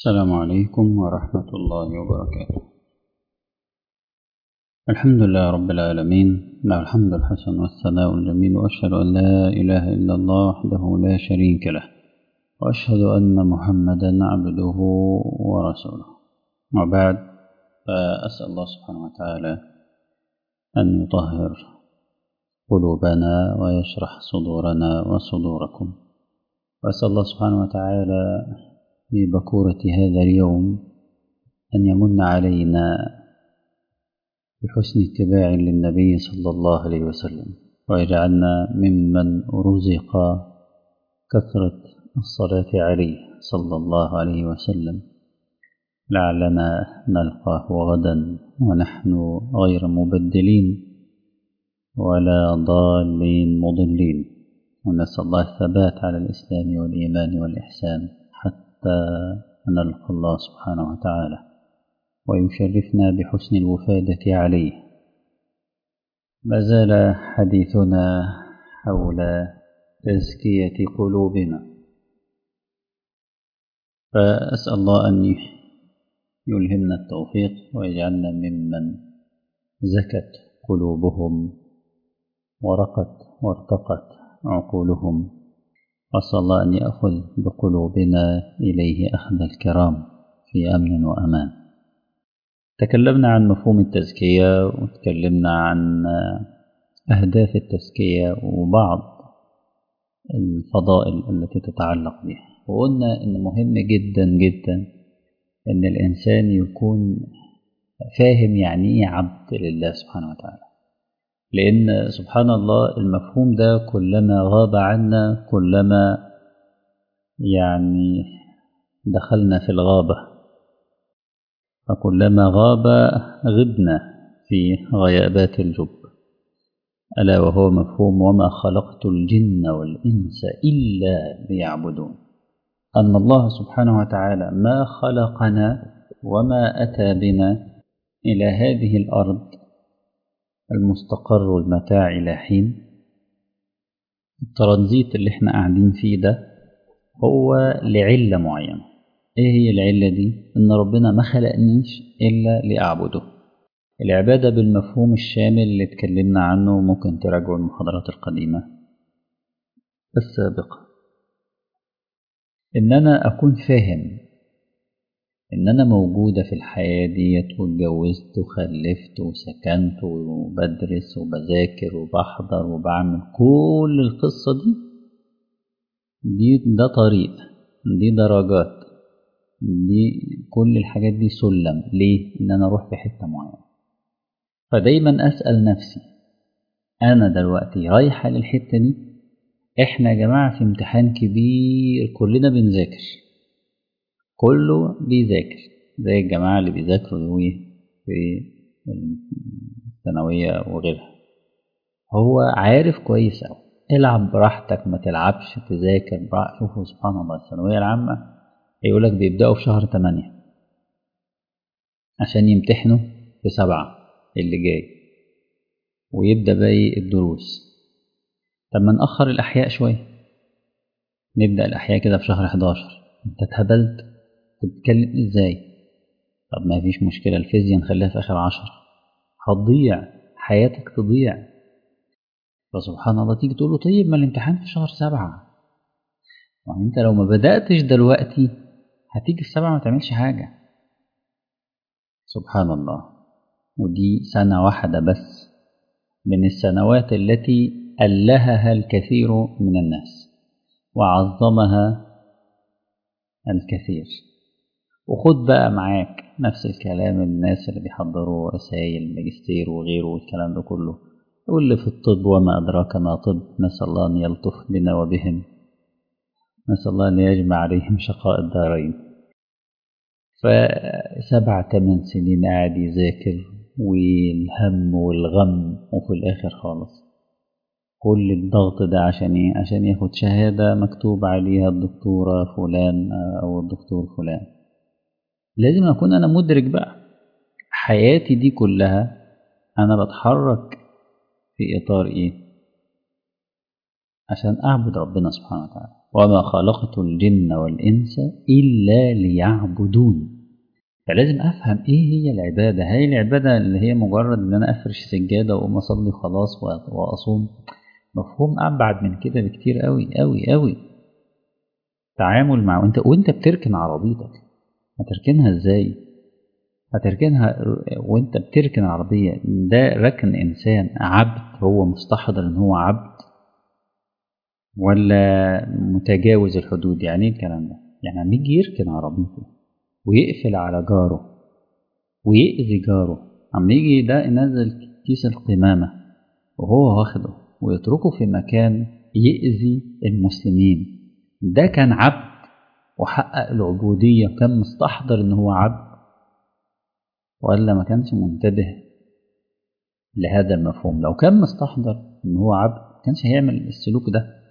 السلام عليكم ورحمة الله وبركاته الحمد لله رب العالمين له الحمد الحسن والثناء الجميل وأشهد أن لا إله إلا الله وحده لا شريك له وأشهد أن محمدا عبده ورسوله وبعد فأسأل الله سبحانه وتعالى أن يطهر قلوبنا ويشرح صدورنا وصدوركم وأسأل الله سبحانه وتعالى في بكورة هذا اليوم أن يمن علينا بحسن اتباع للنبي صلى الله عليه وسلم ويجعلنا ممن رزق كثرة الصلاة عليه صلى الله عليه وسلم لعلنا نلقاه غدا ونحن غير مبدلين ولا ضالين مضلين ونسأل الله الثبات على الإسلام والإيمان والإحسان حتى نلقى الله سبحانه وتعالى ويشرفنا بحسن الوفادة عليه ما زال حديثنا حول تزكية قلوبنا فأسأل الله أن يلهمنا التوفيق ويجعلنا ممن زكت قلوبهم ورقت وارتقت عقولهم وأسأل الله أن يأخذ بقلوبنا إليه أخذ الكرام في أمن وأمان تكلمنا عن مفهوم التزكية وتكلمنا عن أهداف التزكية وبعض الفضائل التي تتعلق بها وقلنا إن مهم جدا جدا إن الإنسان يكون فاهم يعني إيه عبد لله سبحانه وتعالى لأن سبحان الله المفهوم ده كلما غاب عنا كلما يعني دخلنا في الغابة فكلما غاب غبنا في غيابات الجب ألا وهو مفهوم وما خلقت الجن والإنس إلا ليعبدون أن الله سبحانه وتعالى ما خلقنا وما أتى بنا إلى هذه الأرض المستقر والمتاع إلى حين الترانزيت اللي احنا قاعدين فيه ده هو لعلة معينة ايه هي العلة دي ان ربنا ما خلقنيش الا لأعبده العبادة بالمفهوم الشامل اللي اتكلمنا عنه ممكن تراجعوا المحاضرات القديمة السابقة ان انا اكون فاهم ان انا موجودة في الحياة ديت واتجوزت وخلفت وسكنت وبدرس وبذاكر وبحضر وبعمل كل القصة دي دي ده طريق دي درجات دي كل الحاجات دي سلم ليه ان انا اروح في حتة معينة فدايما اسأل نفسي انا دلوقتي رايحة للحتة دي احنا يا جماعة في امتحان كبير كلنا بنذاكر كله بيذاكر زي الجماعة اللي بيذاكروا في الثانوية وغيرها هو عارف كويس أوي العب براحتك ما تلعبش تذاكر براحتك شوفوا سبحان الله الثانوية العامة يقولك بيبدأوا في شهر تمانية عشان يمتحنوا في سبعة اللي جاي ويبدأ باقي الدروس طب ما نأخر الأحياء شوية نبدأ الأحياء كده في شهر 11 انت اتهبلت بتتكلم ازاي طب ما فيش مشكلة الفيزياء نخليها في آخر عشرة هتضيع حياتك تضيع فسبحان الله تيجي تقول له طيب ما الامتحان في شهر سبعة يعني انت لو ما بدأتش دلوقتي هتيجي في سبعة ما تعملش حاجة سبحان الله ودي سنة واحدة بس من السنوات التي ألهها الكثير من الناس وعظمها الكثير وخد بقى معاك نفس الكلام الناس اللي بيحضروا رسائل ماجستير وغيره والكلام ده كله واللي في الطب وما أدراك ما طب نسأل الله أن يلطف بنا وبهم نسأل الله أن يجمع عليهم شقاء الدارين فسبع ثمان سنين قاعد يذاكر والهم والغم وفي الآخر خالص كل الضغط ده عشان ايه عشان ياخد شهادة مكتوب عليها الدكتورة فلان أو الدكتور فلان لازم أكون أنا مدرك بقى حياتي دي كلها أنا بتحرك في إطار إيه عشان أعبد ربنا سبحانه وتعالى وما خلقت الجن والإنس إلا ليعبدون فلازم أفهم إيه هي العبادة هل العبادة اللي هي مجرد إن أنا أفرش سجادة وأقوم أصلي خلاص وأصوم مفهوم أبعد من كده بكتير أوي أوي أوي تعامل مع وأنت وأنت بتركن عربيتك هتركنها إزاي؟ هتركنها وأنت بتركن عربية ده ركن إنسان عبد هو مستحضر إن هو عبد ولا متجاوز الحدود يعني ايه الكلام ده يعني لما يجي يركن عربيته ويقفل على جاره ويأذي جاره عم يجي ده ينزل كيس القمامة وهو واخده ويتركه في مكان يأذي المسلمين ده كان عبد وحقق العبودية وكان مستحضر ان هو عبد ولا ما كانش منتبه لهذا المفهوم لو كان مستحضر ان هو عبد ما كانش هيعمل السلوك ده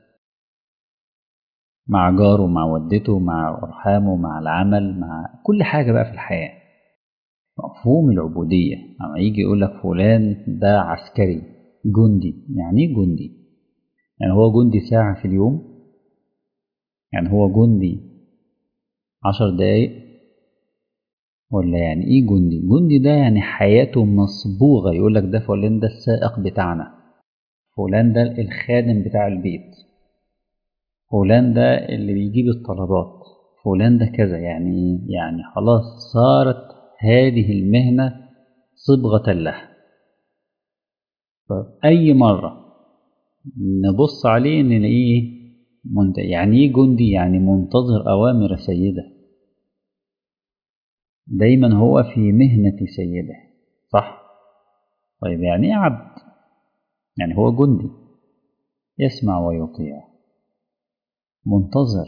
مع جاره مع والدته مع أرحامه مع العمل مع كل حاجة بقى في الحياة مفهوم العبودية لما يجي يقول لك فلان ده عسكري جندي يعني ايه جندي يعني هو جندي ساعة في اليوم يعني هو جندي عشر دقايق ولا يعني ايه جندي جندي ده يعني حياته مصبوغة يقول لك ده فلان ده السائق بتاعنا فلان ده الخادم بتاع البيت فلان ده اللي بيجيب الطلبات فلان ده كذا يعني يعني خلاص صارت هذه المهنة صبغة له فأي مرة نبص عليه نلاقيه منت... يعني ايه جندي يعني منتظر أوامر سيده دايما هو في مهنة سيده صح طيب يعني ايه عبد يعني هو جندي يسمع ويطيع منتظر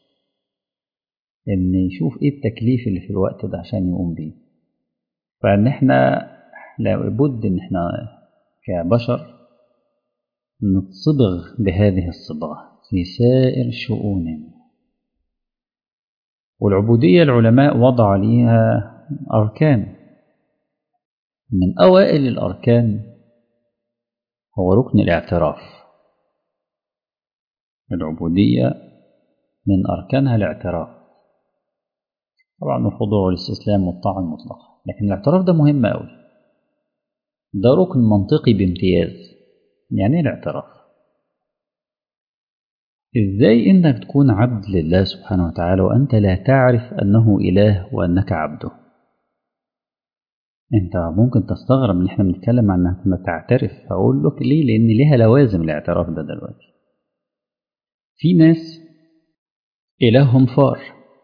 ان يشوف ايه التكليف اللي في الوقت ده عشان يقوم بيه فان احنا لابد ان احنا كبشر نتصبغ بهذه الصبغة في سائر شؤوننا والعبودية العلماء وضع ليها أركان من أوائل الأركان هو ركن الاعتراف العبودية من أركانها الاعتراف طبعا الخضوع والاستسلام والطاعة المطلقة لكن الاعتراف ده مهم أوي ده ركن منطقي بامتياز يعني ايه الاعتراف ازاي انك تكون عبد لله سبحانه وتعالى وانت لا تعرف انه اله وانك عبده انت ممكن تستغرب ان احنا بنتكلم عن انك تعترف هقول لك ليه لان ليها لوازم الاعتراف ده دلوقتي في ناس الههم فار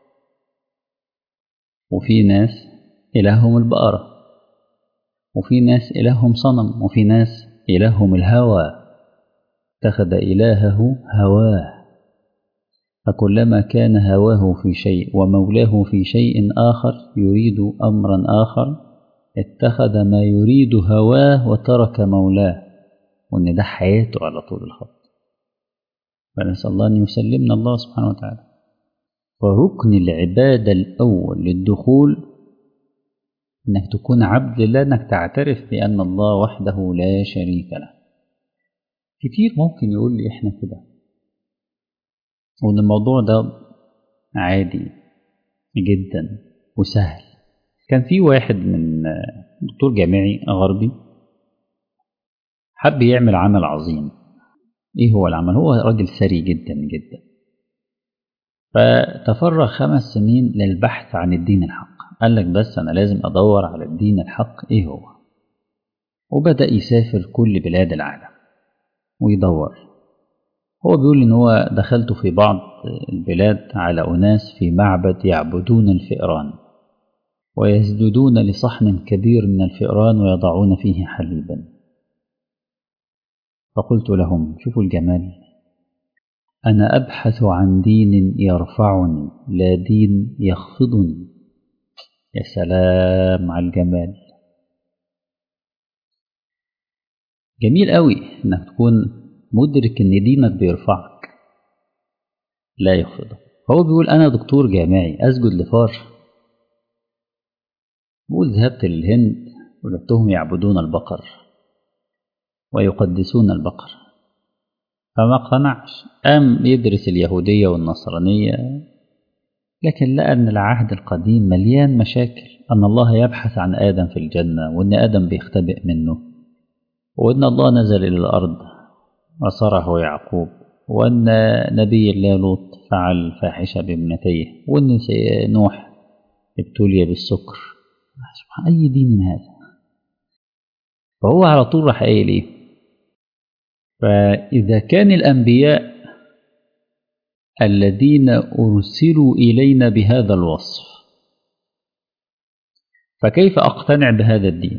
وفي ناس الههم البقره وفي ناس الههم صنم وفي ناس الههم الهوى اتخذ الهه هواه فكلما كان هواه في شيء ومولاه في شيء آخر يريد أمرا آخر اتخذ ما يريد هواه وترك مولاه وإن ده حياته على طول الخط فنسأل الله أن يسلمنا الله سبحانه وتعالى فركن العبادة الأول للدخول إنك تكون عبد لله إنك تعترف بأن الله وحده لا شريك له كتير ممكن يقول لي إحنا كده وإن الموضوع ده عادي جدا وسهل كان في واحد من دكتور جامعي غربي حب يعمل عمل عظيم ايه هو العمل هو راجل ثري جدا جدا فتفرغ خمس سنين للبحث عن الدين الحق قال لك بس انا لازم ادور على الدين الحق ايه هو وبدأ يسافر كل بلاد العالم ويدور هو بيقول ان هو دخلت في بعض البلاد على اناس في معبد يعبدون الفئران ويسجدون لصحن كبير من الفئران ويضعون فيه حليبا فقلت لهم شوفوا الجمال انا ابحث عن دين يرفعني لا دين يخفضني يا سلام على الجمال جميل قوي انك تكون مدرك ان دينك بيرفعك لا يخفضك فهو بيقول انا دكتور جامعي اسجد لفار بيقول ذهبت للهند وجدتهم يعبدون البقر ويقدسون البقر فما اقتنعش قام يدرس اليهودية والنصرانية لكن لقى أن العهد القديم مليان مشاكل أن الله يبحث عن آدم في الجنة وأن آدم بيختبئ منه وأن الله نزل إلى الأرض وصره يعقوب وأن نبي الله لوط فعل فاحشة بابنتيه وأن نوح ابتلي بالسكر سبحان أي دين من هذا فهو على طول راح قايل إيه فإذا كان الأنبياء الذين أرسلوا إلينا بهذا الوصف فكيف أقتنع بهذا الدين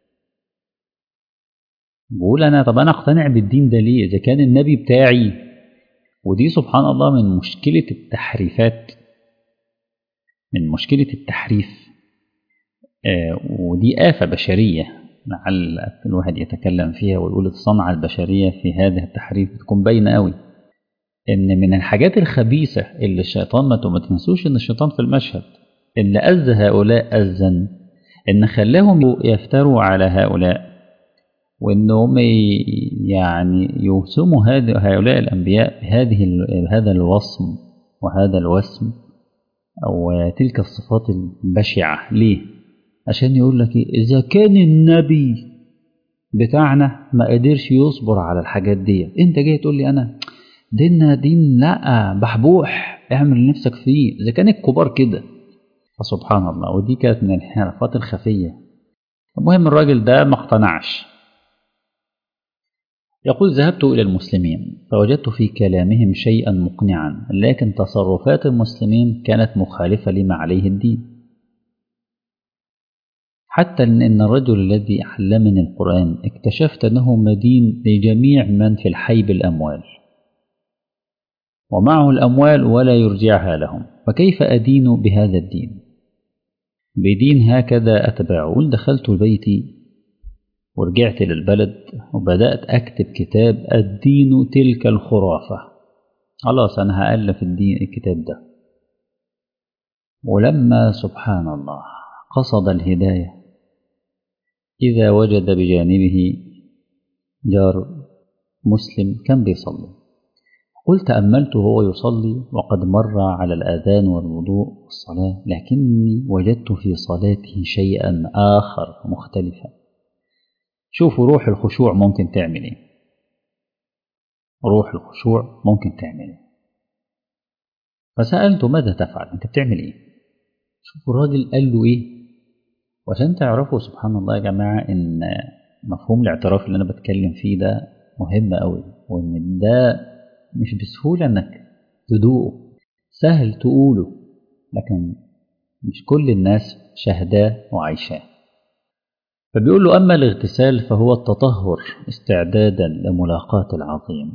بقول أنا طب أنا أقتنع بالدين ده ليه إذا كان النبي بتاعي ودي سبحان الله من مشكلة التحريفات من مشكلة التحريف آه ودي آفة بشرية لعل الواحد يتكلم فيها ويقول الصنعة البشرية في هذا التحريف بتكون باينة قوي إن من الحاجات الخبيثة اللي الشيطان ما تنسوش إن الشيطان في المشهد اللي أذى هؤلاء أذى إن خلاهم يفتروا على هؤلاء وإنهم يعني يوسموا هؤلاء الأنبياء بهذه هذا الوصم وهذا الوسم أو تلك الصفات البشعة ليه؟ عشان يقول لك إذا كان النبي بتاعنا ما قدرش يصبر على الحاجات دي أنت جاي تقول لي أنا ديننا دين لا بحبوح اعمل نفسك فيه إذا كان الكبار كده فسبحان الله ودي كانت من الانحرافات الخفية المهم الراجل ده ما اقتنعش يقول ذهبت إلى المسلمين فوجدت في كلامهم شيئا مقنعا لكن تصرفات المسلمين كانت مخالفة لما عليه الدين حتى إن الرجل الذي علمني القرآن اكتشفت أنه مدين لجميع من في الحي بالأموال ومعه الأموال ولا يرجعها لهم فكيف أدين بهذا الدين بدين هكذا أتباعه دخلت بيتي ورجعت للبلد وبدأت أكتب كتاب الدين تلك الخرافة خلاص أنا هألف الدين الكتاب ده ولما سبحان الله قصد الهداية إذا وجد بجانبه جار مسلم كان بيصلي قلت تأملته وهو يصلي وقد مر على الأذان والوضوء والصلاة لكني وجدت في صلاته شيئا آخر مختلفا شوفوا روح الخشوع ممكن تعمل ايه روح الخشوع ممكن تعمل ايه فسألته ماذا تفعل انت بتعمل ايه شوفوا الراجل قال له ايه وعشان تعرفوا سبحان الله يا جماعة ان مفهوم الاعتراف اللي انا بتكلم فيه ده مهم قوي وان ده مش بسهولة انك تدوقه سهل تقوله لكن مش كل الناس شهداه وعايشاه فبيقول له أما الاغتسال فهو التطهر استعدادا لملاقاة العظيم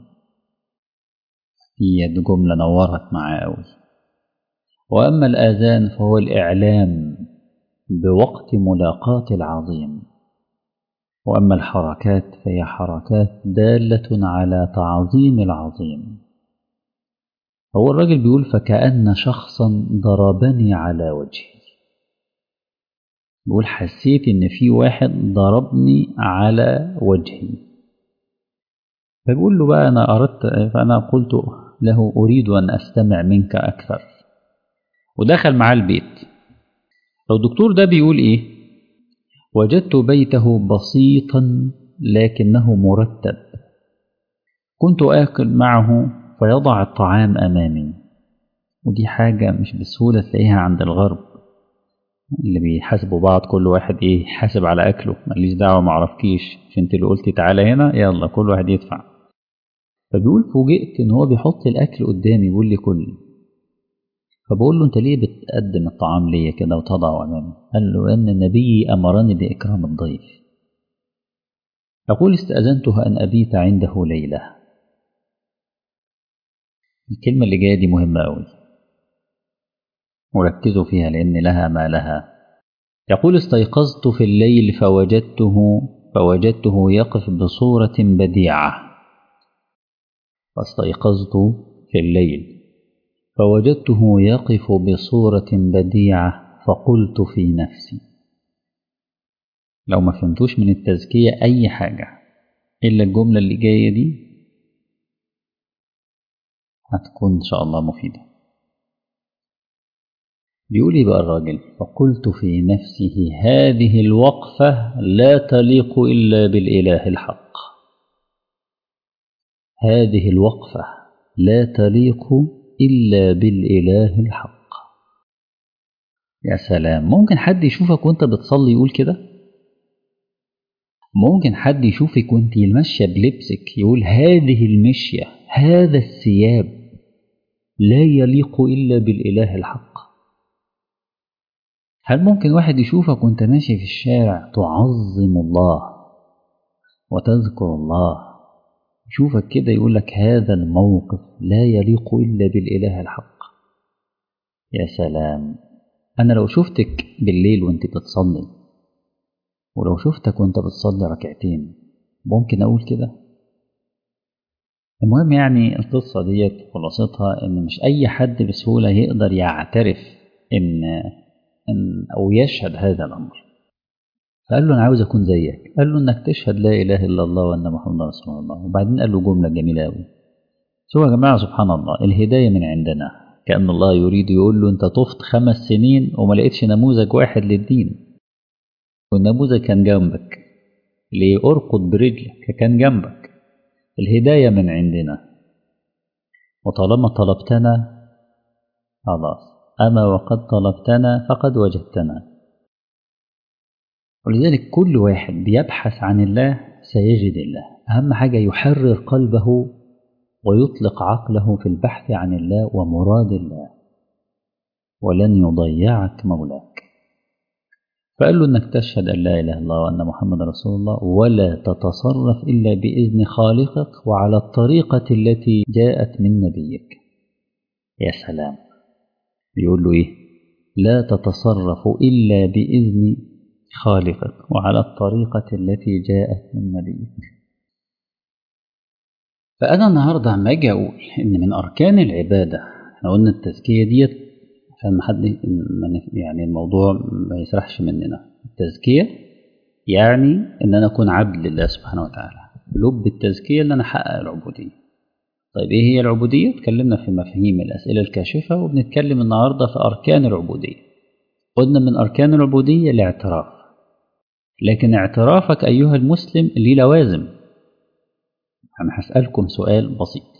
هي جملة نورت معاه أوي وأما الآذان فهو الإعلام بوقت ملاقاة العظيم وأما الحركات فهي حركات دالة على تعظيم العظيم هو الراجل بيقول فكأن شخصا ضربني على وجهي بيقول حسيت ان في واحد ضربني على وجهي فبيقول له بقى انا اردت فانا قلت له اريد ان استمع منك اكثر ودخل معاه البيت الدكتور ده بيقول ايه وجدت بيته بسيطا لكنه مرتب كنت آكل معه فيضع الطعام أمامي ودي حاجة مش بسهولة تلاقيها عند الغرب اللي بيحاسبوا بعض كل واحد ايه يحاسب على اكله ماليش دعوه ما اعرفكيش مش انت اللي قلتي تعالى هنا يلا كل واحد يدفع فبيقول فوجئت ان هو بيحط الاكل قدامي بيقول لي كل فبقول له انت ليه بتقدم الطعام ليا كده وتضعه امامي قال له ان النبي امرني باكرام الضيف يقول استاذنته ان ابيت عنده ليله الكلمه اللي جايه دي مهمه قوي وركزوا فيها لأن لها ما لها يقول استيقظت في الليل فوجدته فوجدته يقف بصورة بديعة فاستيقظت في الليل فوجدته يقف بصورة بديعة فقلت في نفسي لو ما فهمتوش من التزكية أي حاجة إلا الجملة اللي جاية دي هتكون إن شاء الله مفيدة بيقول إيه بقى الراجل فقلت في نفسه هذه الوقفة لا تليق إلا بالإله الحق هذه الوقفة لا تليق إلا بالإله الحق يا سلام ممكن حد يشوفك وانت بتصلي يقول كده ممكن حد يشوفك وانت ماشية بلبسك يقول هذه المشية هذا الثياب لا يليق إلا بالإله الحق هل ممكن واحد يشوفك وانت ماشي في الشارع تعظم الله وتذكر الله يشوفك كده يقول لك هذا الموقف لا يليق إلا بالإله الحق يا سلام أنا لو شفتك بالليل وانت بتصلي ولو شفتك وانت بتصلي ركعتين ممكن أقول كده المهم يعني القصة ديت خلاصتها إن مش أي حد بسهولة يقدر يعترف إن إن أو يشهد هذا الأمر فقال له أنا عاوز أكون زيك قال له إنك تشهد لا إله إلا الله وأن محمد رسول الله وبعدين قال له جملة جميلة أوي شوفوا يا جماعة سبحان الله الهداية من عندنا كأن الله يريد يقول له أنت طفت خمس سنين وما لقيتش نموذج واحد للدين والنموذج كان جنبك ليه ارقد برجلك كان جنبك الهداية من عندنا وطالما طلبتنا خلاص أما وقد طلبتنا فقد وجدتنا ولذلك كل واحد بيبحث عن الله سيجد الله أهم حاجة يحرر قلبه ويطلق عقله في البحث عن الله ومراد الله ولن يضيعك مولاك فقال له انك تشهد ان لا اله الا الله وان محمد رسول الله ولا تتصرف الا باذن خالقك وعلى الطريقه التي جاءت من نبيك يا سلام بيقول له ايه لا تتصرف الا باذن خالقك وعلى الطريقه التي جاءت من نبيك فانا النهارده عم اجي اقول ان من اركان العباده احنا قلنا التزكيه ديت عشان ما حد يعني الموضوع ما يسرحش مننا التزكية يعني إن أنا أكون عبد لله سبحانه وتعالى لب التزكية إن أنا أحقق العبودية طيب إيه هي العبودية؟ اتكلمنا في مفاهيم الأسئلة الكاشفة وبنتكلم النهاردة في أركان العبودية قلنا من أركان العبودية الاعتراف لكن اعترافك أيها المسلم ليه لوازم أنا هسألكم سؤال بسيط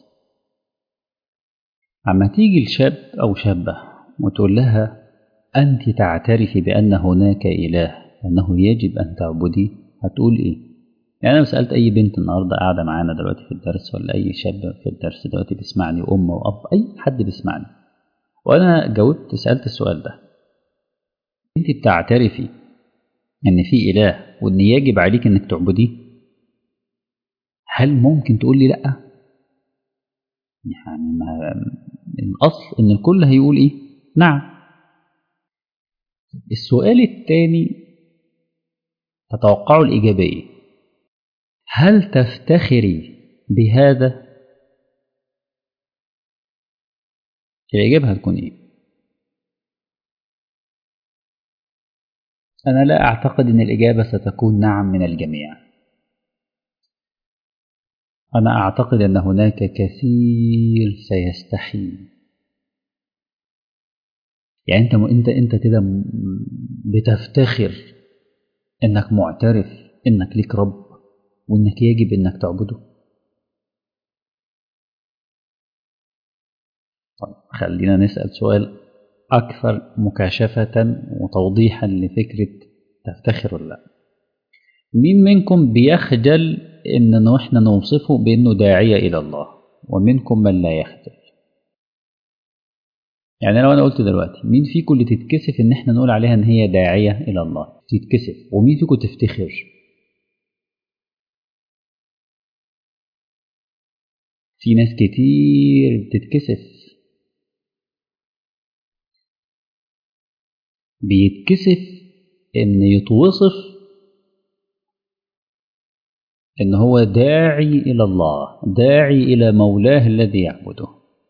عما تيجي الشاب أو شابة وتقول لها أنت تعترفي بأن هناك إله أنه يجب أن تعبديه هتقول إيه؟ يعني أنا سألت أي بنت النهاردة قاعدة معانا دلوقتي في الدرس ولا أي شاب في الدرس دلوقتي بيسمعني أم وأب أي حد بيسمعني وأنا جاوبت سألت السؤال ده أنت بتعترفي إن في إله وإن يجب عليك إنك تعبديه؟ هل ممكن تقول لي لأ؟ يعني ما الأصل إن الكل هيقول إيه؟ نعم السؤال الثاني تتوقعوا الإجابة إيه؟ هل تفتخري بهذا؟ الإجابة هتكون إيه؟ أنا لا أعتقد أن الإجابة ستكون نعم من الجميع أنا أعتقد أن هناك كثير سيستحي يعني أنت أنت أنت كده بتفتخر إنك معترف إنك ليك رب وإنك يجب إنك تعبده طيب خلينا نسأل سؤال أكثر مكاشفة وتوضيحا لفكرة تفتخر ولا لا مين منكم بيخجل إن إحنا نوصفه بأنه داعية إلى الله ومنكم من لا يخجل يعني لو أنا قلت دلوقتي مين فيكم اللي تتكسف إن إحنا نقول عليها إن هي داعية إلى الله تتكسف ومين فيكم تفتخر في ناس كتير بتتكسف بيتكسف إن يتوصف إن هو داعي إلى الله داعي إلى مولاه الذي يعبده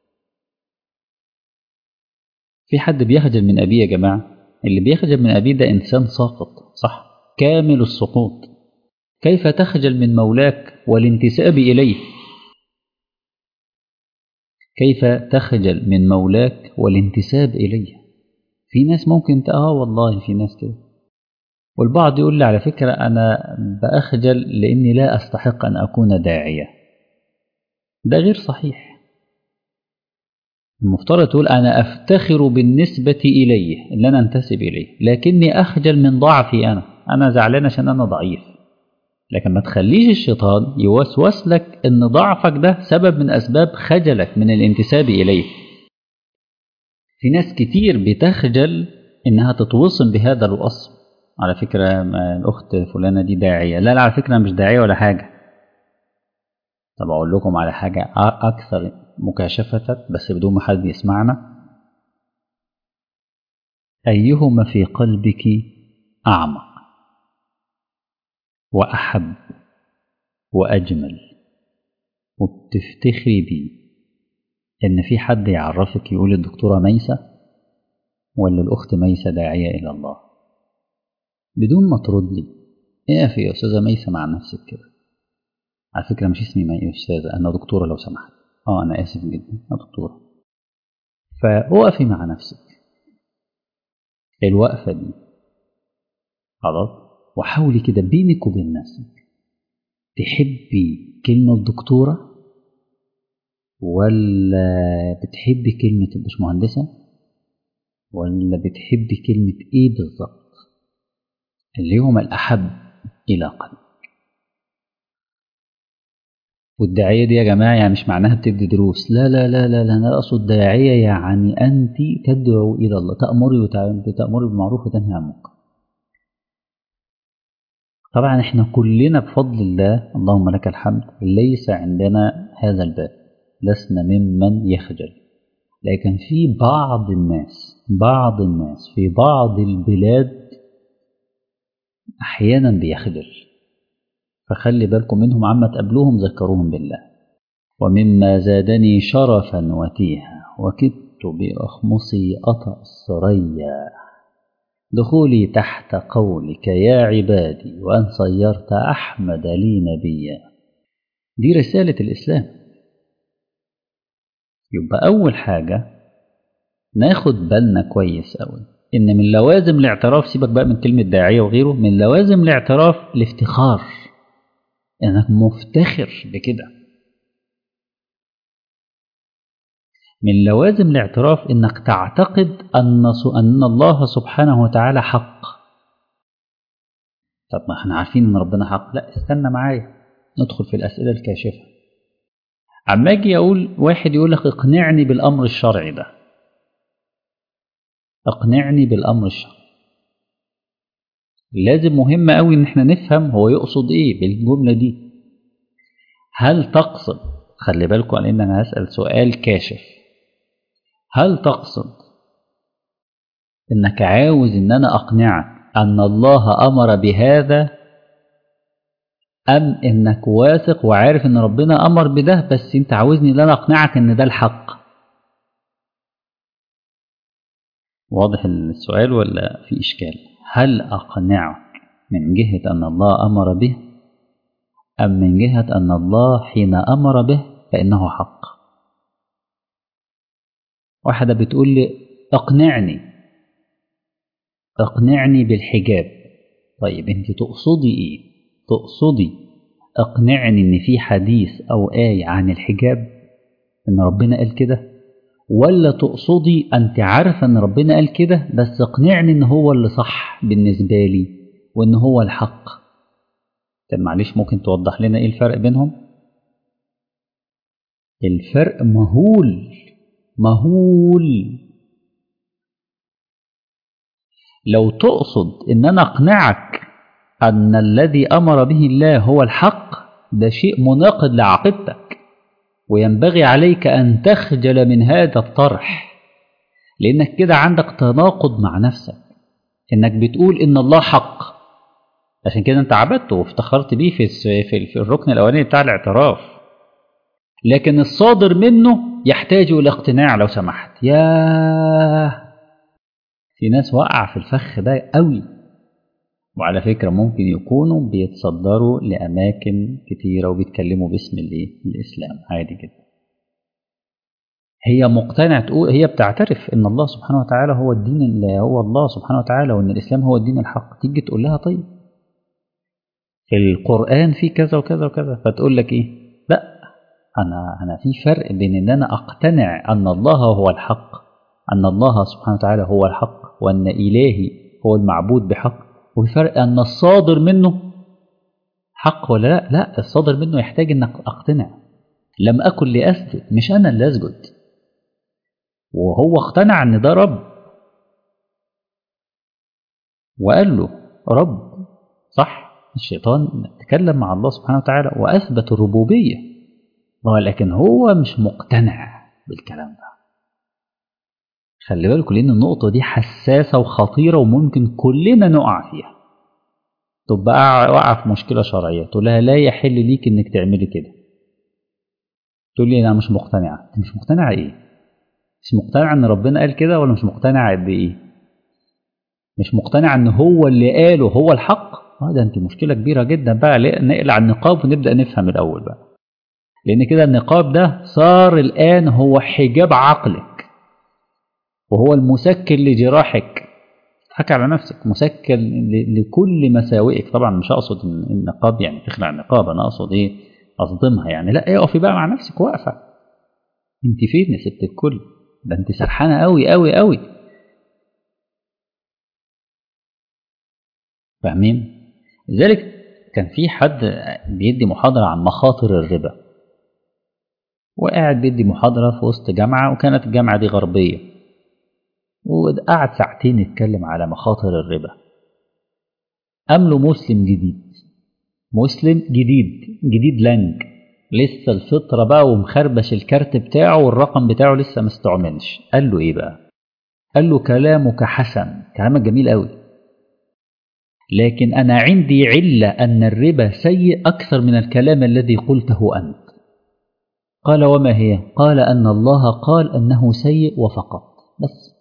في حد بيخجل من أبيه يا جماعة اللي بيخجل من أبيه ده إنسان ساقط صح كامل السقوط كيف تخجل من مولاك والانتساب إليه كيف تخجل من مولاك والانتساب إليه في ناس ممكن اه والله في ناس كده والبعض يقول لي على فكرة أنا بأخجل لأني لا أستحق أن أكون داعية ده غير صحيح المفترض تقول أنا أفتخر بالنسبة إليه اللي أنا أنتسب إليه لكني أخجل من ضعفي أنا أنا زعلان عشان أنا ضعيف لكن ما تخليش الشيطان يوسوس لك ان ضعفك ده سبب من اسباب خجلك من الانتساب اليه في ناس كتير بتخجل انها تتوصم بهذا الوصف على فكرة الاخت فلانة دي داعية لا لا على فكرة مش داعية ولا حاجة طب اقول لكم على حاجة اكثر مكاشفة بس بدون ما حد يسمعنا ايهما في قلبك اعمق وأحب وأجمل وبتفتخري بيه إن في حد يعرفك يقول الدكتورة ميسة ولا الأخت ميسة داعية إلى الله بدون ما ترد لي اقف يا أستاذة ميسة مع نفسك كده على فكرة مش اسمي مي أستاذة أنا دكتورة لو سمحت أه أنا آسف جدا أنا دكتورة فوقفي مع نفسك الوقفة دي خلاص وحاولي كده بينك وبين نفسك تحبي كلمة دكتورة ولا بتحبي كلمة البشمهندسة ولا بتحبي كلمة ايه بالظبط اللي هما الأحب إلى قلبك والداعية دي يا جماعة يعني مش معناها بتدي دروس لا لا لا لا, لا أنا أقصد داعية يعني أنت تدعو إلى الله تأمري تأمري بالمعروف وتنهي عن المنكر طبعا احنا كلنا بفضل الله اللهم لك الحمد ليس عندنا هذا الباب لسنا ممن يخجل لكن في بعض الناس بعض الناس في بعض البلاد احيانا بيخجل فخلي بالكم منهم عما تقابلوهم ذكروهم بالله ومما زادني شرفا وتيها وكدت بأخمصي أطأ الثريا دخولي تحت قولك يا عبادي وأن صيرت أحمد لي نبيا دي رسالة الإسلام يبقى أول حاجة ناخد بالنا كويس أوي إن من لوازم الاعتراف سيبك بقى من كلمة داعية وغيره من لوازم الاعتراف الافتخار إنك مفتخر بكده من لوازم الاعتراف انك تعتقد ان ان الله سبحانه وتعالى حق طب ما احنا عارفين ان ربنا حق لا استنى معايا ندخل في الاسئله الكاشفه عما اجي اقول واحد يقول لك اقنعني بالامر الشرعي ده اقنعني بالامر الشرعي لازم مهم قوي ان احنا نفهم هو يقصد ايه بالجمله دي هل تقصد خلي بالكم ان انا هسال سؤال كاشف هل تقصد انك عاوز ان انا اقنعك ان الله امر بهذا ام انك واثق وعارف ان ربنا امر بده بس انت عاوزني ان انا اقنعك ان ده الحق واضح السؤال ولا في اشكال هل اقنعك من جهه ان الله امر به ام من جهه ان الله حين امر به فانه حق واحدة بتقول لي اقنعني اقنعني بالحجاب طيب انت تقصدي ايه تقصدي اقنعني ان في حديث او آية عن الحجاب ان ربنا قال كده ولا تقصدي انت عارفة ان ربنا قال كده بس اقنعني ان هو اللي صح بالنسبة لي وان هو الحق طب معلش ممكن توضح لنا ايه الفرق بينهم الفرق مهول مهول لو تقصد ان انا اقنعك ان الذي امر به الله هو الحق ده شيء مناقض لعقيدتك وينبغي عليك ان تخجل من هذا الطرح لانك كده عندك تناقض مع نفسك انك بتقول ان الله حق عشان كده انت عبدته وافتخرت بيه في في الركن الاولاني بتاع الاعتراف لكن الصادر منه يحتاج إلى اقتناع لو سمحت ياه في ناس وقع في الفخ ده قوي وعلى فكرة ممكن يكونوا بيتصدروا لأماكن كتيرة وبيتكلموا باسم الإسلام عادي جدا هي مقتنعة تقول هي بتعترف ان الله سبحانه وتعالى هو الدين اللي هو الله سبحانه وتعالى وان الاسلام هو الدين الحق تيجي تقول لها طيب في القرآن في كذا وكذا وكذا فتقول لك ايه لا انا انا في فرق بين ان انا اقتنع ان الله هو الحق ان الله سبحانه وتعالى هو الحق وان الهي هو المعبود بحق وفي فرق ان الصادر منه حق ولا لا لا الصادر منه يحتاج انك اقتنع لم اكن لاسجد مش انا اللي اسجد وهو اقتنع ان ده رب وقال له رب صح الشيطان تكلم مع الله سبحانه وتعالى واثبت الربوبيه ولكن هو مش مقتنع بالكلام ده خلي بالكم لان النقطه دي حساسه وخطيره وممكن كلنا نقع فيها تبقى واقعه في مشكله شرعيه تقول لها لا يحل ليك انك تعملي كده تقول لي انا مش مقتنعه انت مش مقتنعه ايه مش مقتنع ان ربنا قال كده ولا مش مقتنع بايه مش مقتنع ان هو اللي قاله هو الحق اه ده انت مشكله كبيره جدا بقى نقلع النقاب ونبدا نفهم الاول بقى لان كده النقاب ده صار الان هو حجاب عقلك وهو المسكن لجراحك تضحك على نفسك مسكن لكل مساوئك طبعا مش اقصد ان النقاب يعني تخلع النقاب انا اقصد ايه اصدمها يعني لا اقفي بقى مع نفسك واقفه انت فين يا ست الكل ده انت سرحانه قوي قوي قوي فاهمين لذلك كان في حد بيدي محاضرة عن مخاطر الربا وقاعد بيدي محاضرة في وسط جامعة وكانت الجامعة دي غربية وقعد ساعتين يتكلم على مخاطر الربا قام له مسلم جديد مسلم جديد جديد لانج لسه الفطرة بقى ومخربش الكارت بتاعه والرقم بتاعه لسه ما استعملش قال له ايه بقى قال له كلامك حسن كلامك جميل قوي لكن أنا عندي علة أن الربا سيء أكثر من الكلام الذي قلته أنت قال وما هي قال أن الله قال أنه سيء وفقط بس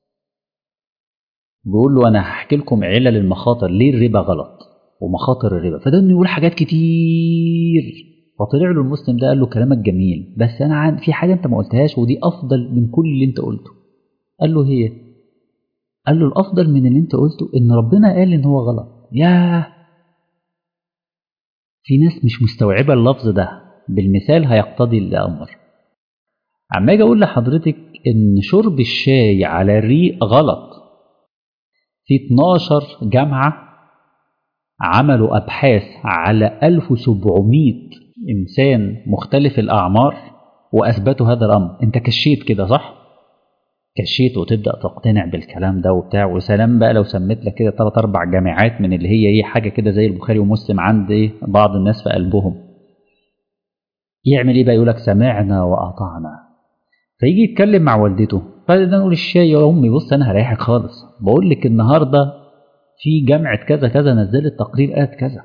بيقول له أنا هحكي لكم علل المخاطر ليه الربا غلط ومخاطر الربا فده انه يقول حاجات كتير فطلع له المسلم ده قال له كلامك جميل بس انا عن في حاجه انت ما قلتهاش ودي افضل من كل اللي انت قلته قال له هي قال له الافضل من اللي انت قلته ان ربنا قال ان هو غلط ياه في ناس مش مستوعبه اللفظ ده بالمثال هيقتضي الامر عما اجي اقول لحضرتك ان شرب الشاي على الريق غلط في 12 جامعه عملوا ابحاث على 1700 انسان مختلف الاعمار واثبتوا هذا الامر انت كشيت كده صح كشيت وتبدا تقتنع بالكلام ده وبتاع وسلام بقى لو سميت لك كده ثلاث اربع جامعات من اللي هي ايه حاجه كده زي البخاري ومسلم عند ايه بعض الناس في قلبهم يعمل ايه بقى يقول لك سمعنا واطعنا فيجي يتكلم مع والدته فده نقول الشاي يا امي بص انا هريحك خالص بقول لك النهارده في جامعه كذا كذا نزلت تقرير قالت كذا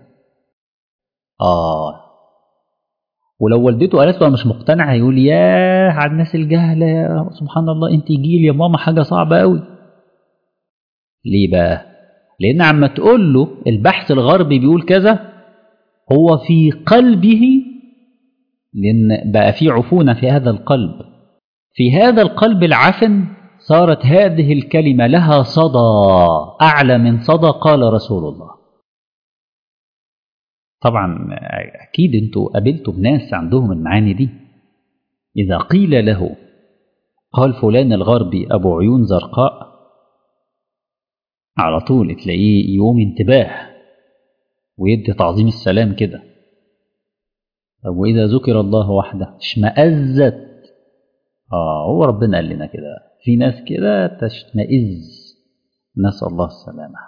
اه ولو والدته قالت له مش مقتنع هيقول ياه على الناس الجهله يا سبحان الله انت جيل يا ماما حاجه صعبه قوي ليه بقى لان عما تقول له البحث الغربي بيقول كذا هو في قلبه لان بقى في عفونه في هذا القلب في هذا القلب العفن صارت هذه الكلمه لها صدى اعلى من صدى قال رسول الله طبعا اكيد انتوا قابلتوا بناس عندهم المعاني دي اذا قيل له قال فلان الغربي ابو عيون زرقاء على طول تلاقيه يقوم انتباه ويدي تعظيم السلام كده طب واذا ذكر الله وحده اشمئزت اه هو ربنا قال لنا كده في ناس كده تشمئز نسال الله السلامه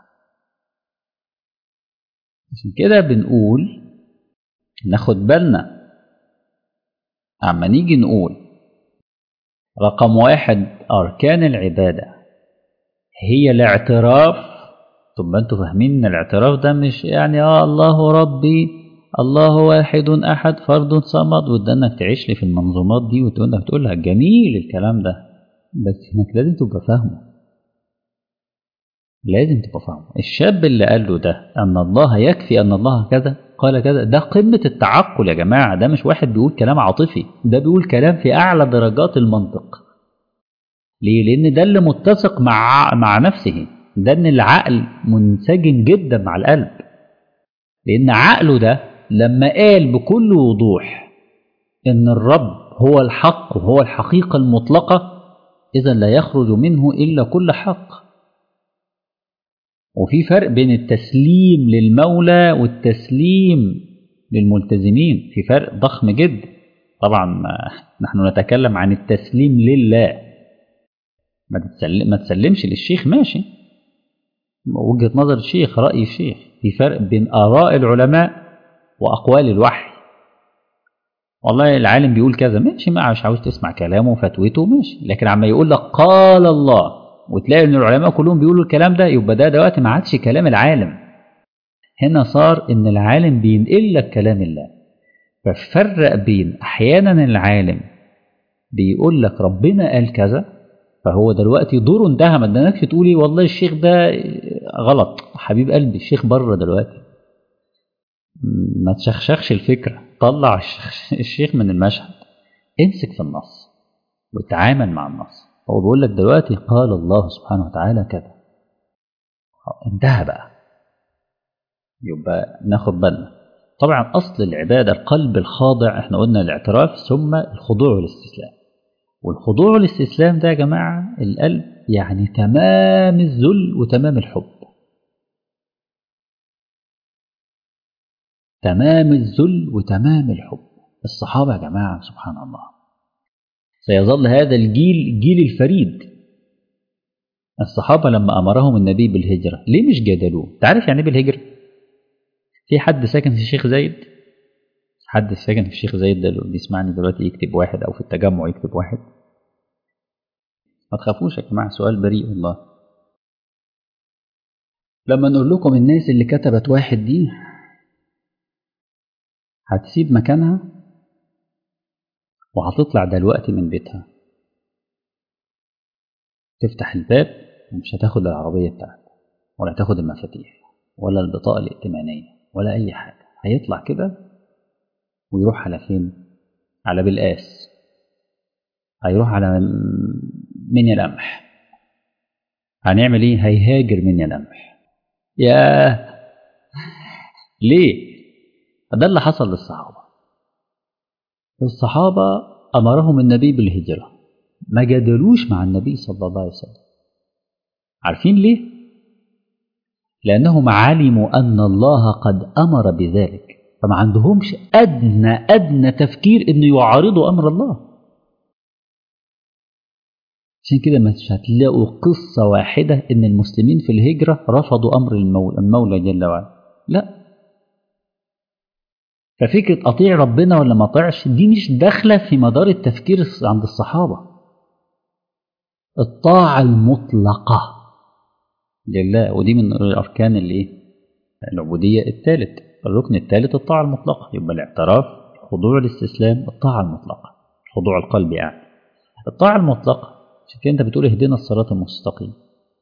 عشان كده بنقول ناخد بالنا اما نيجي نقول رقم واحد أركان العبادة هي الاعتراف طب انتوا فاهمين ان الاعتراف ده مش يعني اه الله ربي الله واحد احد فرد صمد وده انك تعيش لي في المنظومات دي وتقول انك تقول لها جميل الكلام ده بس انك لازم تبقى فاهمه لازم تبقى فاهمه الشاب اللي قال له ده ان الله يكفي ان الله كذا قال كذا ده قمه التعقل يا جماعه ده مش واحد بيقول كلام عاطفي ده بيقول كلام في اعلى درجات المنطق ليه لان ده اللي متسق مع مع نفسه ده ان العقل منسجم جدا مع القلب لان عقله ده لما قال بكل وضوح ان الرب هو الحق وهو الحقيقه المطلقه اذا لا يخرج منه الا كل حق وفي فرق بين التسليم للمولى والتسليم للملتزمين في فرق ضخم جدا طبعا نحن نتكلم عن التسليم لله ما, تسلم ما تسلمش للشيخ ماشي وجهة نظر الشيخ رأي الشيخ في فرق بين آراء العلماء وأقوال الوحي والله العالم بيقول كذا ماشي ما مش عاوز تسمع كلامه وفتوته ماشي لكن عما يقول لك قال الله وتلاقي ان العلماء كلهم بيقولوا الكلام ده يبقى ده دلوقتي ما عادش كلام العالم هنا صار ان العالم بينقل لك كلام الله ففرق بين احيانا العالم بيقول لك ربنا قال كذا فهو دلوقتي دوره انتهى ما ادانكش تقولي والله الشيخ ده غلط حبيب قلبي الشيخ بره دلوقتي ما تشخشخش الفكرة طلع الشيخ من المشهد امسك في النص وتعامل مع النص هو بيقول لك دلوقتي قال الله سبحانه وتعالى كذا انتهى بقى يبقى ناخد بالنا طبعا اصل العباده القلب الخاضع احنا قلنا الاعتراف ثم الخضوع والاستسلام والخضوع والاستسلام ده يا جماعه القلب يعني تمام الذل وتمام الحب تمام الذل وتمام الحب الصحابه يا جماعه سبحان الله سيظل هذا الجيل جيل الفريد الصحابة لما أمرهم النبي بالهجرة ليه مش جادلوه تعرف يعني بالهجرة في حد ساكن في الشيخ زايد حد ساكن في الشيخ زايد ده اللي يسمعني دلوقتي يكتب واحد أو في التجمع يكتب واحد ما تخافوش يا جماعة سؤال بريء والله لما نقول لكم الناس اللي كتبت واحد دي هتسيب مكانها وهتطلع دلوقتي من بيتها تفتح الباب ومش هتاخد العربية بتاعتك ولا هتاخد المفاتيح ولا البطاقة الائتمانية ولا أي حاجة هيطلع كده ويروح على فين؟ على بالقاس هيروح على منيا القمح هنعمل ايه؟ هيهاجر منيا القمح ياه ليه؟ ده اللي حصل للصحابة الصحابة أمرهم النبي بالهجرة ما جادلوش مع النبي صلى الله عليه وسلم عارفين ليه؟ لأنهم علموا أن الله قد أمر بذلك فما عندهمش أدنى أدنى تفكير إنه يعارضوا أمر الله عشان كده مش هتلاقوا قصة واحدة إن المسلمين في الهجرة رفضوا أمر المولى جل وعلا لا ففكرة أطيع ربنا ولا ما أطيعش دي مش داخلة في مدار التفكير عند الصحابة الطاعة المطلقة لله ودي من الأركان الإيه؟ العبودية الثالث الركن الثالث الطاعة المطلقة يبقى الاعتراف خضوع الاستسلام الطاعة المطلقة خضوع القلب يعني الطاعة المطلقة عشان كده أنت بتقول اهدنا الصراط المستقيم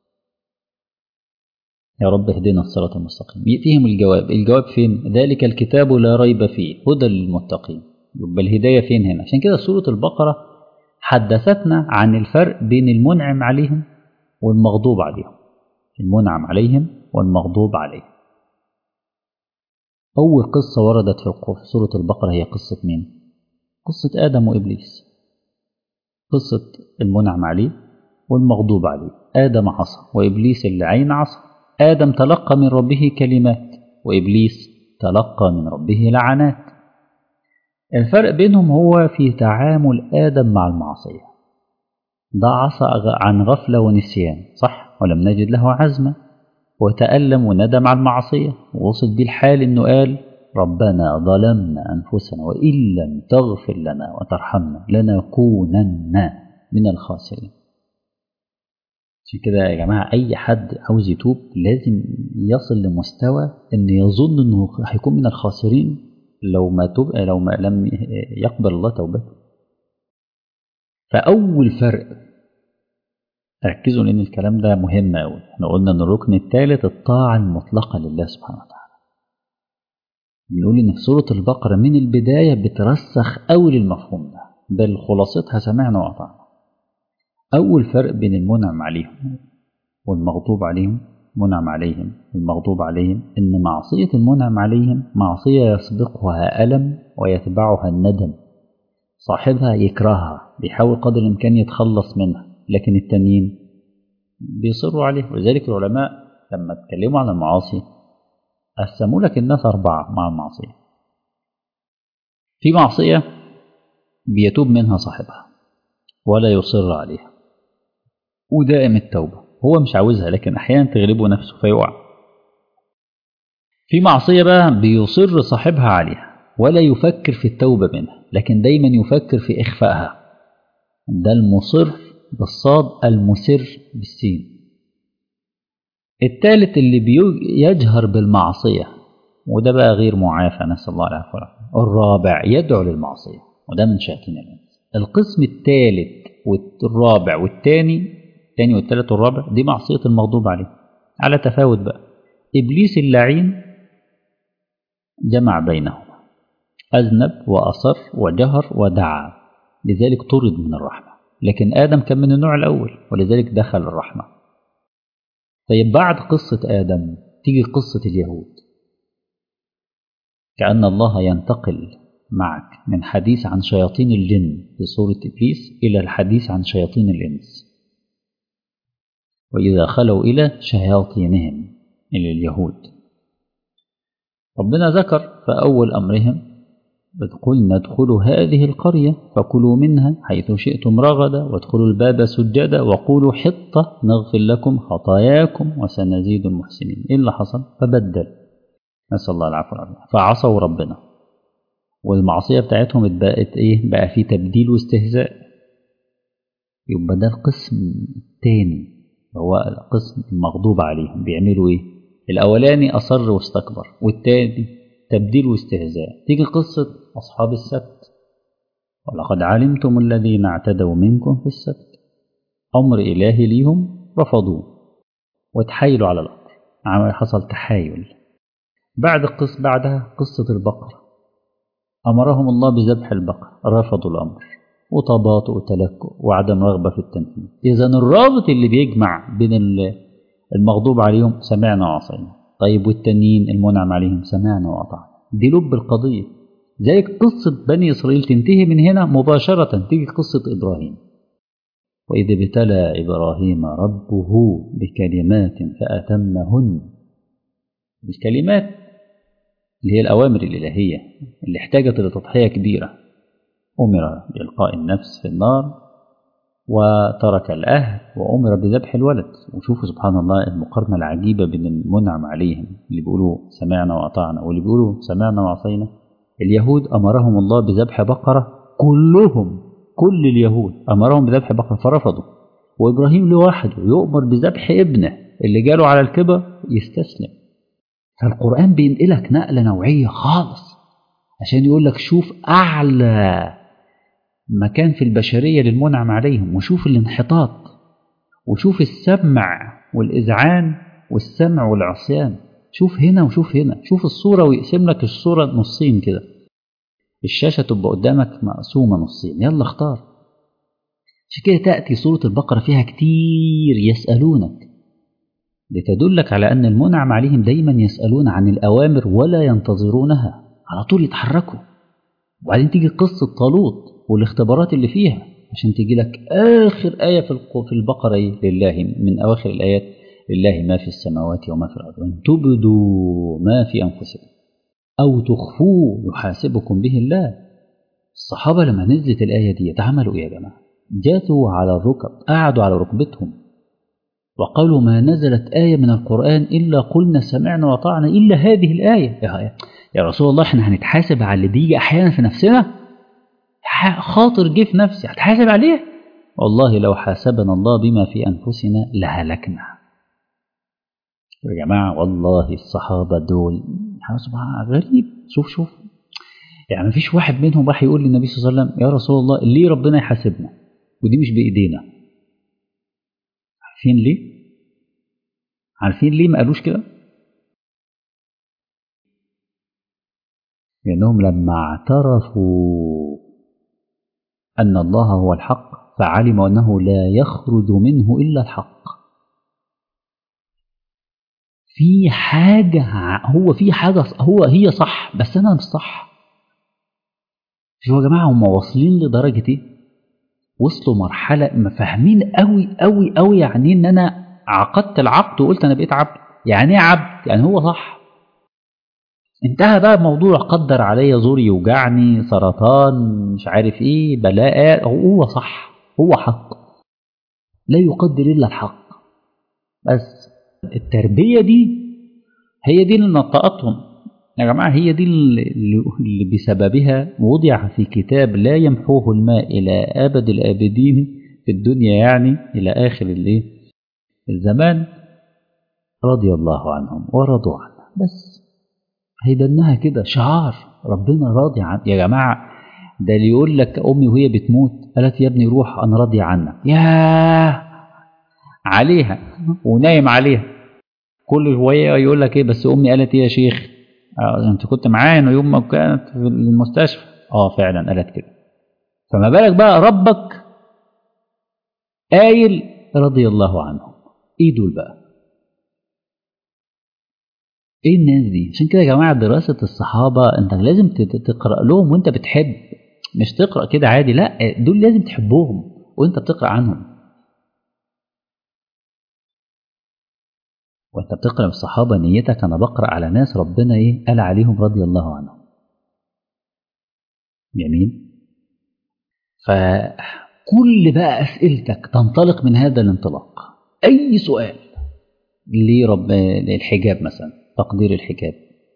يا رب اهدنا الصراط المستقيم يأتيهم الجواب الجواب فين ذلك الكتاب لا ريب فيه هدى للمتقين يبقى الهداية فين هنا عشان كده سورة البقرة حدثتنا عن الفرق بين المنعم عليهم والمغضوب عليهم المنعم عليهم والمغضوب عليهم أول قصة وردت في سورة البقرة هي قصة مين؟ قصة آدم وإبليس قصة المنعم عليه والمغضوب عليه آدم عصى وإبليس اللي عين عصى آدم تلقى من ربه كلمات وإبليس تلقى من ربه لعنات الفرق بينهم هو في تعامل آدم مع المعصية ده عصى عن غفلة ونسيان صح ولم نجد له عزمة وتألم وندم على المعصية ووصل بيه الحال إنه قال ربنا ظلمنا أنفسنا وإن لم تغفر لنا وترحمنا لنكونن من الخاسرين عشان كده يا جماعة أي حد عاوز يتوب لازم يصل لمستوى إن يظن إنه هيكون من الخاسرين لو ما توب لو ما لم يقبل الله توبته فأول فرق ركزوا لأن الكلام ده مهم أوي احنا قلنا إن الركن الثالث الطاعة المطلقة لله سبحانه وتعالى بنقول إن في سورة البقرة من البداية بترسخ أوي للمفهوم ده بل خلاصتها سمعنا وأطعنا أول فرق بين المنعم عليهم والمغضوب عليهم منعم عليهم والمغضوب عليهم إن معصية المنعم عليهم معصية يسبقها ألم ويتبعها الندم صاحبها يكرهها بيحاول قدر الإمكان يتخلص منها لكن التانيين بيصروا عليه ولذلك العلماء لما اتكلموا عن المعاصي قسموا لك الناس أربعة مع المعصية في معصية بيتوب منها صاحبها ولا يصر عليها ودائم التوبة هو مش عاوزها لكن أحيانا تغلبه نفسه فيقع في معصية بقى بيصر صاحبها عليها ولا يفكر في التوبة منها لكن دايما يفكر في إخفائها ده المصر بالصاد المسر بالسين الثالث اللي بيجهر بالمعصية وده بقى غير معافى نسأل الله العافية والعافية الرابع يدعو للمعصية وده من شياطين الإنس القسم الثالث والرابع والثاني الثاني والثالث والرابع دي معصية المغضوب عليه على تفاوت بقى إبليس اللعين جمع بينهما أذنب وأصر وجهر ودعا لذلك طرد من الرحمة لكن آدم كان من النوع الأول ولذلك دخل الرحمة طيب بعد قصة آدم تيجي قصة اليهود كأن الله ينتقل معك من حديث عن شياطين الجن في سورة إبليس إلى الحديث عن شياطين الإنس وإذا خلوا إلى شياطينهم إلى اليهود ربنا ذكر فأول أمرهم إذ قلنا ادخلوا هذه القرية فكلوا منها حيث شئتم رغدا وادخلوا الباب سجدا وقولوا حطة نغفر لكم خطاياكم وسنزيد المحسنين إيه اللي حصل؟ فبدل نسأل الله العفو والعافية فعصوا ربنا والمعصية بتاعتهم اتبقت إيه؟ بقى في تبديل واستهزاء يبقى ده القسم الثاني هو القسم المغضوب عليهم بيعملوا إيه؟ الأولاني أصر واستكبر والتاني تبديل واستهزاء تيجي قصة أصحاب السبت ولقد علمتم الذين اعتدوا منكم في السبت أمر إلهي ليهم رفضوه وتحايلوا على الأمر حصل تحايل بعد قص بعدها قصة البقرة أمرهم الله بذبح البقر رفضوا الأمر وتباطؤ وتلكؤ وعدم رغبة في التنفيذ إذا الرابط اللي بيجمع بين المغضوب عليهم سمعنا وعصينا طيب والتانيين المنعم عليهم سمعنا وأطعنا دي لب القضية زي قصة بني إسرائيل تنتهي من هنا مباشرة تيجي قصة إبراهيم وإذ ابتلى إبراهيم ربه بكلمات فأتمهن الكلمات اللي هي الأوامر الإلهية اللي احتاجت لتضحية كبيرة أمر بإلقاء النفس في النار وترك الأهل وأمر بذبح الولد وشوفوا سبحان الله المقارنة العجيبة بين المنعم عليهم اللي بيقولوا سمعنا وأطعنا واللي بيقولوا سمعنا وعصينا اليهود أمرهم الله بذبح بقرة كلهم كل اليهود أمرهم بذبح بقرة فرفضوا وإبراهيم لوحده يؤمر بذبح ابنه اللي جاله على الكبر يستسلم فالقرآن بينقلك نقلة نوعية خالص عشان يقول لك شوف أعلى مكان في البشرية للمنعم عليهم وشوف الانحطاط وشوف السمع والإذعان والسمع والعصيان شوف هنا وشوف هنا شوف الصورة ويقسم لك الصورة نصين كده الشاشة تبقى قدامك مقسومة نصين يلا اختار عشان كده تأتي سورة البقرة فيها كتير يسألونك لتدلك على أن المنعم عليهم دايما يسألون عن الأوامر ولا ينتظرونها على طول يتحركوا وبعدين تيجي قصة طالوت والاختبارات اللي فيها عشان تيجي لك آخر آية في في البقرة لله من أواخر الآيات لله ما في السماوات وما في الأرض وإن تبدوا ما في أنفسكم أو تخفوه يحاسبكم به الله الصحابة لما نزلت الآية دي عملوا إيه يا جماعة؟ جاثوا على الركب قعدوا على ركبتهم وقالوا ما نزلت آية من القرآن إلا قلنا سمعنا وطعنا إلا هذه الآية يا رسول الله احنا هنتحاسب على اللي بيجي أحيانا في نفسنا خاطر جه في نفسي هتحاسب عليه والله لو حاسبنا الله بما في أنفسنا لهلكنا يا جماعة والله الصحابة دول سبحان غريب شوف شوف يعني مفيش واحد منهم راح يقول للنبي صلى الله عليه وسلم يا رسول الله ليه ربنا يحاسبنا ودي مش بإيدينا عارفين ليه عارفين ليه ما قالوش كده لأنهم لما اعترفوا أن الله هو الحق فعلموا أنه لا يخرج منه إلا الحق في حاجة هو في حاجة هو هي صح بس أنا مش صح شوفوا يا جماعة هم واصلين لدرجة إيه؟ وصلوا مرحلة ما فاهمين قوي قوي قوي يعني إن أنا عقدت العقد وقلت أنا بقيت عبد يعني إيه عبد؟ يعني هو صح انتهى بقى الموضوع قدر عليا زوري يوجعني سرطان مش عارف ايه بلاء هو صح هو حق لا يقدر الا الحق بس التربيه دي هي دي اللي نطقتهم يا جماعه هي دي اللي, اللي بسببها وضع في كتاب لا يمحوه الماء الى ابد الابدين في الدنيا يعني الى اخر الايه الزمان رضي الله عنهم ورضوا عنه بس هيدنها كده شعار ربنا راضي عن يا جماعة ده اللي يقول لك أمي وهي بتموت قالت يا ابني روح أنا راضي عنك ياه عليها ونايم عليها كل شوية يقول لك إيه بس أمي قالت إيه يا شيخ آه أنت كنت معانا يوم ما كانت في المستشفى أه فعلا قالت كده فما بالك بقى ربك قايل رضي الله عنهم إيه دول بقى ايه الناس دي عشان كده يا جماعه دراسه الصحابه انت لازم تقرا لهم وانت بتحب مش تقرا كده عادي لا دول لازم تحبهم وانت بتقرا عنهم وانت بتقرا الصحابه نيتك انا بقرا على ناس ربنا ايه قال عليهم رضي الله عنهم جميل فكل بقى اسئلتك تنطلق من هذا الانطلاق اي سؤال لرب الحجاب مثلا تقدير الحجاب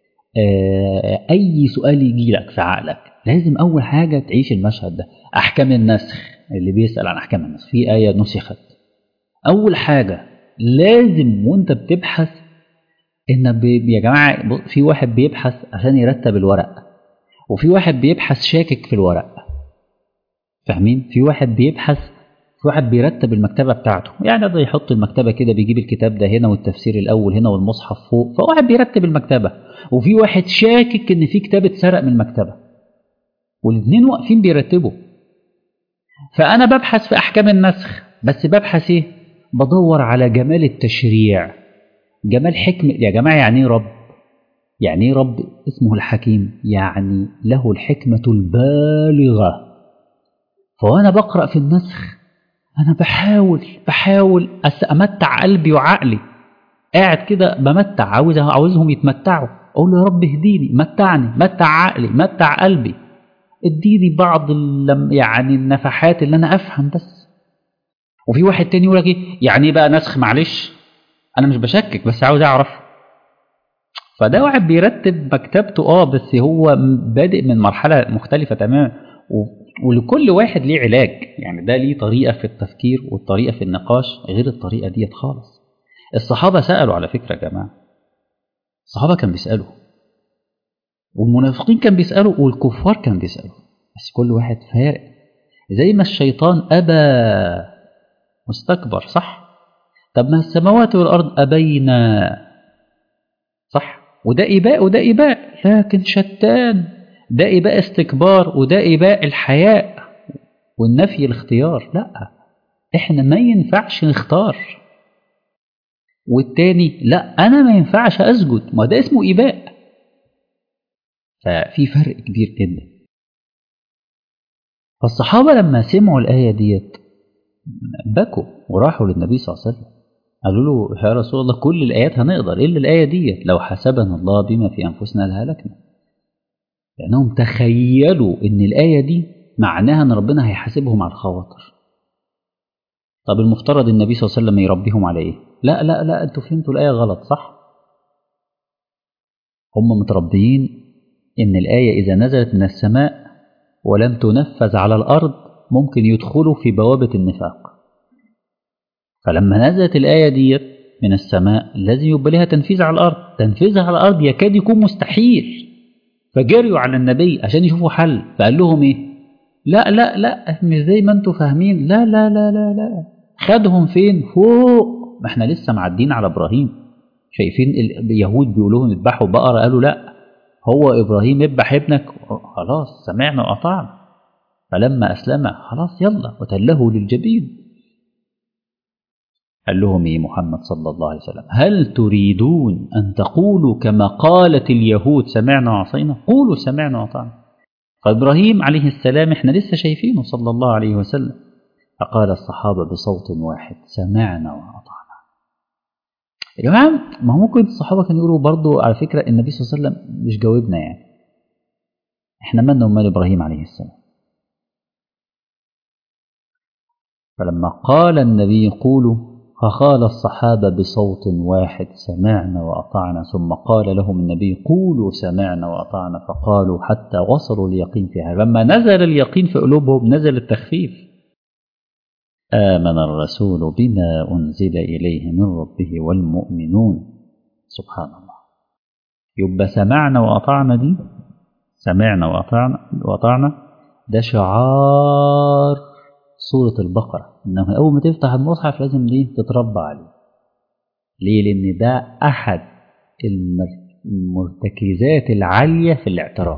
أي سؤال يجي لك في عقلك لازم أول حاجة تعيش المشهد ده أحكام النسخ اللي بيسأل عن أحكام النسخ في آية نسخت أول حاجة لازم وأنت بتبحث إن بي... يا جماعة في واحد بيبحث عشان يرتب الورق وفي واحد بيبحث شاكك في الورق فاهمين؟ في واحد بيبحث في واحد بيرتب المكتبة بتاعته يعني ده يحط المكتبة كده بيجيب الكتاب ده هنا والتفسير الأول هنا والمصحف فوق فواحد بيرتب المكتبة وفي واحد شاكك إن في كتاب اتسرق من المكتبة والاثنين واقفين بيرتبوا فأنا ببحث في أحكام النسخ بس ببحث إيه؟ بدور على جمال التشريع جمال حكمة يا جماعة يعني إيه رب؟ يعني إيه رب اسمه الحكيم يعني له الحكمة البالغة فوأنا بقرأ في النسخ أنا بحاول بحاول أمتع قلبي وعقلي قاعد كده بمتع عاوز عاوزهم يتمتعوا أقول له يا رب اهديني متعني متع عقلي متع قلبي اديني بعض يعني النفحات اللي أنا أفهم بس وفي واحد تاني يقول لك إيه يعني إيه بقى نسخ معلش أنا مش بشكك بس عاوز أعرف فده واحد بيرتب مكتبته اه بس هو بادئ من مرحلة مختلفة تماما ولكل واحد ليه علاج يعني ده ليه طريقة في التفكير والطريقة في النقاش غير الطريقة ديت خالص الصحابة سألوا على فكرة يا جماعة الصحابة كان بيسألوا والمنافقين كان بيسألوا والكفار كان بيسألوا بس كل واحد فارق زي ما الشيطان أبى مستكبر صح طب ما السماوات والأرض أبينا صح وده إباء وده إباء لكن شتان ده إباء استكبار وده إباء الحياء والنفي الاختيار لا احنا ما ينفعش نختار والتاني لا انا ما ينفعش اسجد ما ده اسمه اباء ففي فرق كبير جدا فالصحابة لما سمعوا الآية ديت بكوا وراحوا للنبي صلى الله عليه وسلم قالوا له يا رسول الله كل الآيات هنقدر إلا الآية ديت لو حسبنا الله بما في أنفسنا لهلكنا لأنهم تخيلوا إن الآية دي معناها إن ربنا هيحاسبهم على الخواطر طب المفترض النبي صلى الله عليه وسلم يربيهم على إيه؟ لا لا لا أنتوا فهمتوا الآية غلط صح؟ هم متربيين إن الآية إذا نزلت من السماء ولم تنفذ على الأرض ممكن يدخلوا في بوابة النفاق فلما نزلت الآية ديت من السماء لازم يبقى لها تنفيذ على الأرض تنفيذها على الأرض يكاد يكون مستحيل فجريوا على النبي عشان يشوفوا حل فقال لهم إيه لا لا لا مش زي ما انتوا فاهمين لا لا لا لا لا خدهم فين فوق ما احنا لسه معدين على ابراهيم شايفين اليهود بيقولوا لهم اذبحوا بقره قالوا لا هو ابراهيم اذبح ابنك خلاص سمعنا وأطعنا فلما أسلم خلاص يلا وتله للجبين قال لهم ايه محمد صلى الله عليه وسلم هل تريدون أن تقولوا كما قالت اليهود سمعنا وعصينا قولوا سمعنا وأطعنا فإبراهيم عليه السلام احنا لسه شايفينه صلى الله عليه وسلم فقال الصحابة بصوت واحد سمعنا وأطعنا يا جماعة ما هو ممكن الصحابة كانوا يقولوا برضو على فكرة النبي صلى الله عليه وسلم مش جاوبنا يعني احنا مالنا ومال إبراهيم عليه السلام فلما قال النبي قولوا فقال الصحابة بصوت واحد سمعنا وأطعنا ثم قال لهم النبي قولوا سمعنا وأطعنا فقالوا حتى وصلوا اليقين فيها لما نزل اليقين في قلوبهم نزل التخفيف آمن الرسول بما أنزل إليه من ربه والمؤمنون سبحان الله يبقى سمعنا وأطعنا دي سمعنا وأطعنا, وأطعنا ده شعار سورة البقرة إنما أول ما تفتح المصحف لازم دي تتربى عليه ليه؟ لأن ده أحد المرتكزات العالية في الاعتراف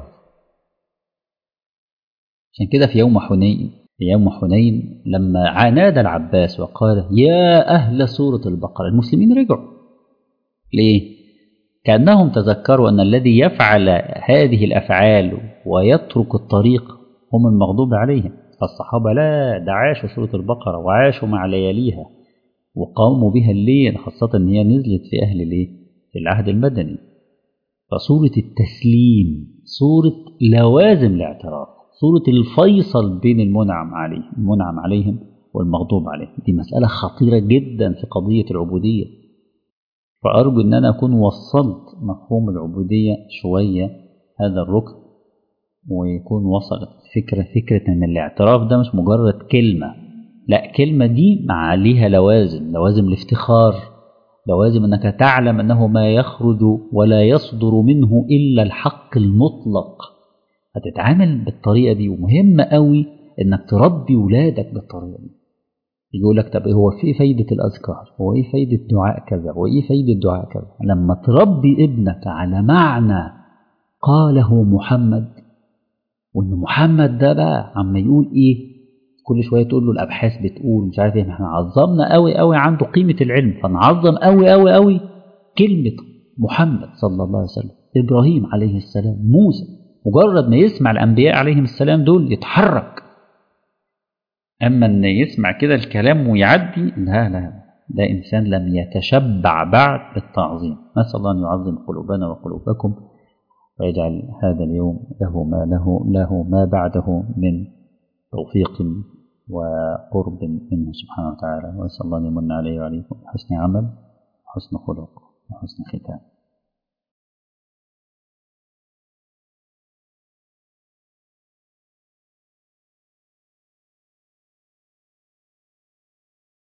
عشان كده في يوم حنين في يوم حنين لما نادى العباس وقال يا أهل سورة البقرة المسلمين رجعوا ليه؟ كأنهم تذكروا أن الذي يفعل هذه الأفعال ويترك الطريق هم المغضوب عليهم فالصحابة لا ده عاشوا سورة البقرة وعاشوا مع لياليها وقاموا بها الليل خاصة أن هي نزلت في أهل الايه؟ في العهد المدني فسورة التسليم سورة لوازم الاعتراف سورة الفيصل بين المنعم عليه المنعم عليهم والمغضوب عليهم دي مسألة خطيرة جدا في قضية العبودية فأرجو أن أنا أكون وصلت مفهوم العبودية شوية هذا الركن ويكون وصلت فكرة فكرة أن الاعتراف ده مش مجرد كلمة لا كلمة دي مع ليها لوازم لوازم الافتخار لوازم أنك تعلم أنه ما يخرج ولا يصدر منه إلا الحق المطلق هتتعامل بالطريقة دي ومهم قوي أنك تربي ولادك بالطريقة دي يقول لك طب هو في فايدة الأذكار هو إيه فايدة دعاء كذا وإيه فايدة دعاء كذا لما تربي ابنك على معنى قاله محمد وان محمد ده بقى عما يقول ايه كل شويه تقول له الابحاث بتقول مش عارف ايه احنا عظمنا قوي قوي عنده قيمه العلم فنعظم قوي قوي قوي كلمه محمد صلى الله عليه وسلم ابراهيم عليه السلام موسى مجرد ما يسمع الانبياء عليهم السلام دول يتحرك اما ان يسمع كده الكلام ويعدي لا لا ده انسان لم يتشبع بعد بالتعظيم نسال الله ان يعظم قلوبنا وقلوبكم ويجعل هذا اليوم له ما له له ما بعده من توفيق وقرب منه سبحانه وتعالى واسال الله ان يمن عليه وعليكم بحسن عمل وحسن خلق وحسن ختام